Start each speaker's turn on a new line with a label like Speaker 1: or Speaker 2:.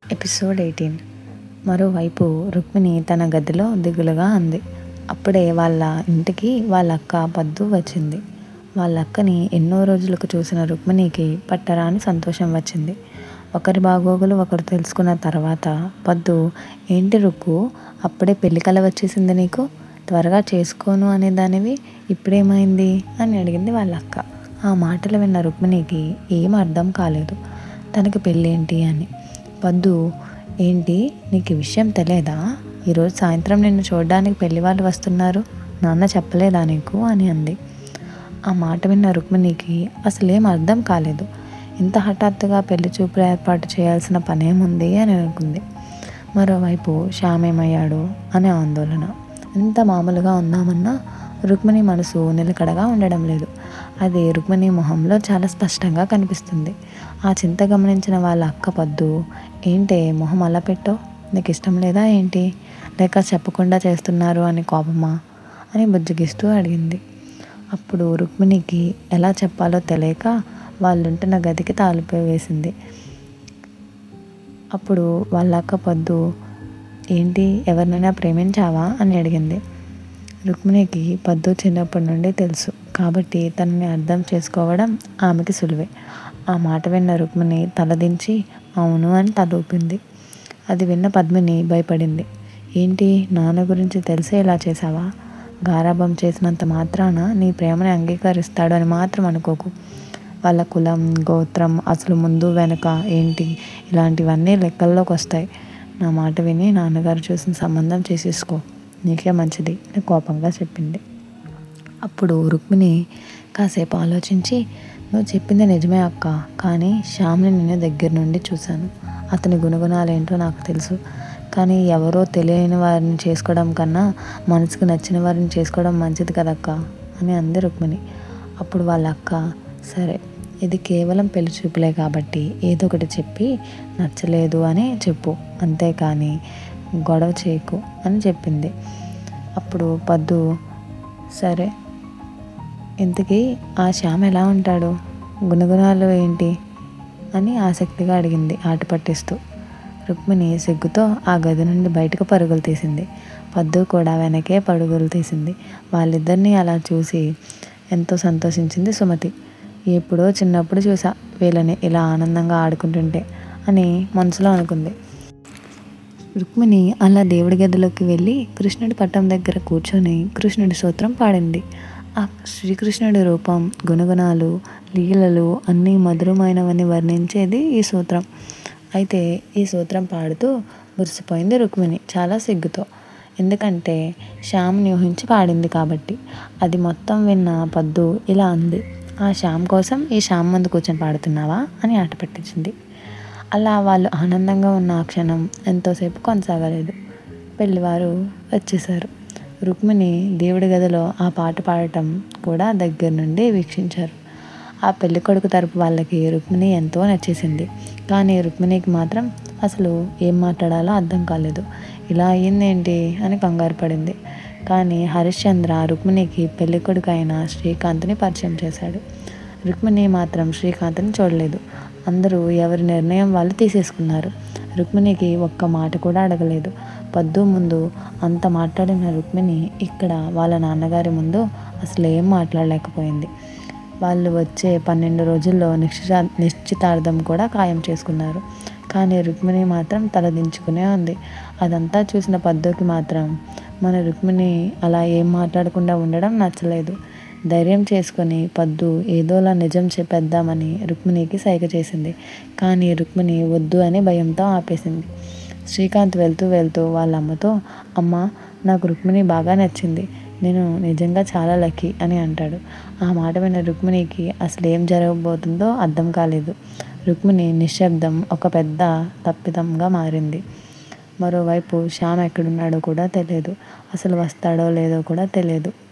Speaker 1: episode eighteen మరోవైపు రుక్మిణి తన గదిలో దిగులుగా అంది అప్పుడే వాళ్ళ ఇంటికి వాళ్ళ అక్క పద్దు వచ్చింది వాళ్ళ అక్కని ఎన్నో రోజులకు చూసిన రుక్మిణికి పట్టరాని సంతోషం వచ్చింది ఒకరి బాగోగులు ఒకరు తెలుసుకున్న తర్వాత పద్దు ఏంటి రుక్కు అప్పుడే పెళ్లి కల వచ్చేసింది నీకు త్వరగా చేసుకోను అనే దానివి ఇప్పుడేమైంది అని అడిగింది వాళ్ళ అక్క ఆ మాటలు విన్న రుక్మిణికి ఏం అర్థం కాలేదు తనకి పెళ్ళేంటి అని పద్దు ఏంటి నీకు ఈ విషయం తెలియదా ఈరోజు సాయంత్రం నిన్ను చూడడానికి పెళ్లి వాళ్ళు వస్తున్నారు నాన్న చెప్పలేదా నీకు అని అంది ఆ మాట విన్న రుక్మిణికి అసలేం అర్థం కాలేదు ఇంత హఠాత్తుగా పెళ్లి చూపులు ఏర్పాటు చేయాల్సిన పనేముంది అని అనుకుంది మరోవైపు శ్యామ్ ఏమయ్యాడు అనే ఆందోళన ఎంత మామూలుగా ఉందామన్నా రుక్మిణి మనసు నిలకడగా ఉండడం లేదు అది రుక్మిణి మొహంలో చాలా స్పష్టంగా కనిపిస్తుంది ఆ చింత గమనించిన వాళ్ళ అక్క పద్దు ఏంటే మొహం అలా పెట్టావు నీకు ఇష్టం లేదా ఏంటి లేక చెప్పకుండా చేస్తున్నారు అని కోపమా అని బుజ్జగిస్తూ అడిగింది అప్పుడు రుక్మిణికి ఎలా చెప్పాలో తెలియక వాళ్ళుంటున్న గదికి తాళిపోయి వేసింది అప్పుడు వాళ్ళ అక్క పద్దు ఏంటి ఎవరినైనా ప్రేమించావా అని అడిగింది రుక్మిణికి పద్దు చిన్నప్పటి నుండి తెలుసు కాబట్టి తనని అర్థం చేసుకోవడం ఆమెకి సులువే ఆ మాట విన్న రుక్మిణి తలదించి అవును అని తల ఊపింది అది విన్న పద్మిని భయపడింది ఏంటి నాన్న గురించి తెలిసే ఇలా చేసావా గారాబం చేసినంత మాత్రాన నీ ప్రేమని అంగీకరిస్తాడు అని మాత్రం అనుకోకు వాళ్ళ కులం గోత్రం అసలు ముందు వెనక ఏంటి ఇలాంటివన్నీ లెక్కల్లోకి వస్తాయి నా మాట విని నాన్నగారు చూసిన సంబంధం చేసేసుకో నీకే మంచిది అని కోపంగా చెప్పింది అప్పుడు రుక్మిణి కాసేపు ఆలోచించి నువ్వు చెప్పింది నిజమే అక్క కానీ శ్యామ్ని నేను దగ్గర నుండి చూశాను అతని గుణగుణాలేంటో నాకు తెలుసు కానీ ఎవరో తెలియని వారిని చేసుకోవడం కన్నా మనసుకు నచ్చిన వారిని చేసుకోవడం మంచిది కదక్క అని అంది రుక్మిణి అప్పుడు వాళ్ళ అక్క సరే ఇది కేవలం పెళ్లి చూపులే కాబట్టి ఏదో ఒకటి చెప్పి నచ్చలేదు అని చెప్పు అంతేకాని గొడవ చేయకు అని చెప్పింది అప్పుడు పద్దు సరే ఇంతకీ ఆ శ్యామ్ ఎలా ఉంటాడు గుణగుణాలు ఏంటి అని ఆసక్తిగా అడిగింది ఆట పట్టిస్తూ రుక్మిణి సిగ్గుతో ఆ గది నుండి బయటకు పరుగులు తీసింది పద్దు కూడా వెనకే పరుగులు తీసింది వాళ్ళిద్దరినీ అలా చూసి ఎంతో సంతోషించింది సుమతి ఎప్పుడో చిన్నప్పుడు చూసా వీళ్ళని ఇలా ఆనందంగా ఆడుకుంటుంటే అని మనసులో అనుకుంది రుక్మిణి అలా దేవుడి గదిలోకి వెళ్ళి కృష్ణుడి పట్టం దగ్గర కూర్చొని కృష్ణుడి సూత్రం పాడింది ఆ శ్రీకృష్ణుడి రూపం గుణగుణాలు లీలలు అన్నీ మధురమైనవని వర్ణించేది ఈ సూత్రం అయితే ఈ సూత్రం పాడుతూ మురిసిపోయింది రుక్మిణి చాలా సిగ్గుతో ఎందుకంటే శ్యామ్ని ఊహించి పాడింది కాబట్టి అది మొత్తం విన్న పద్దు ఇలా అంది ఆ శ్యామ్ కోసం ఈ శ్యామ్ ముందు కూర్చొని పాడుతున్నావా అని ఆట పట్టించింది అలా వాళ్ళు ఆనందంగా ఉన్న ఆ క్షణం ఎంతోసేపు కొనసాగలేదు పెళ్లివారు వచ్చేసారు రుక్మిణి దేవుడి గదిలో ఆ పాట పాడటం కూడా దగ్గర నుండి వీక్షించారు ఆ పెళ్లి కొడుకు తరపు వాళ్ళకి రుక్మిణి ఎంతో నచ్చేసింది కానీ రుక్మిణికి మాత్రం అసలు ఏం మాట్లాడాలో అర్థం కాలేదు ఇలా అయ్యిందేంటి అని కంగారు పడింది కానీ హరిశ్చంద్ర రుక్మిణికి పెళ్లి కొడుకు అయిన శ్రీకాంత్ని పరిచయం చేశాడు రుక్మిణి మాత్రం శ్రీకాంత్ని చూడలేదు అందరూ ఎవరి నిర్ణయం వాళ్ళు తీసేసుకున్నారు రుక్మిణికి ఒక్క మాట కూడా అడగలేదు పద్దు ముందు అంత మాట్లాడిన రుక్మిణి ఇక్కడ వాళ్ళ నాన్నగారి ముందు అసలు ఏం మాట్లాడలేకపోయింది వాళ్ళు వచ్చే పన్నెండు రోజుల్లో నిశ్చిత నిశ్చితార్థం కూడా ఖాయం చేసుకున్నారు కానీ రుక్మిణి మాత్రం తలదించుకునే ఉంది అదంతా చూసిన పద్దుకి మాత్రం మన రుక్మిణి అలా ఏం మాట్లాడకుండా ఉండడం నచ్చలేదు ధైర్యం చేసుకొని పద్దు ఏదోలా నిజం చెప్పేద్దామని రుక్మిణికి సైగ చేసింది కానీ రుక్మిణి వద్దు అని భయంతో ఆపేసింది శ్రీకాంత్ వెళ్తూ వెళ్తూ వాళ్ళ అమ్మతో అమ్మ నాకు రుక్మిణి బాగా నచ్చింది నేను నిజంగా చాలా లక్కీ అని అంటాడు ఆ మాట విన్న రుక్మిణికి అసలు ఏం జరగబోతుందో అర్థం కాలేదు రుక్మిణి నిశ్శబ్దం ఒక పెద్ద తప్పిదంగా మారింది మరోవైపు శ్యామ్ ఎక్కడున్నాడో కూడా తెలియదు అసలు వస్తాడో లేదో కూడా తెలియదు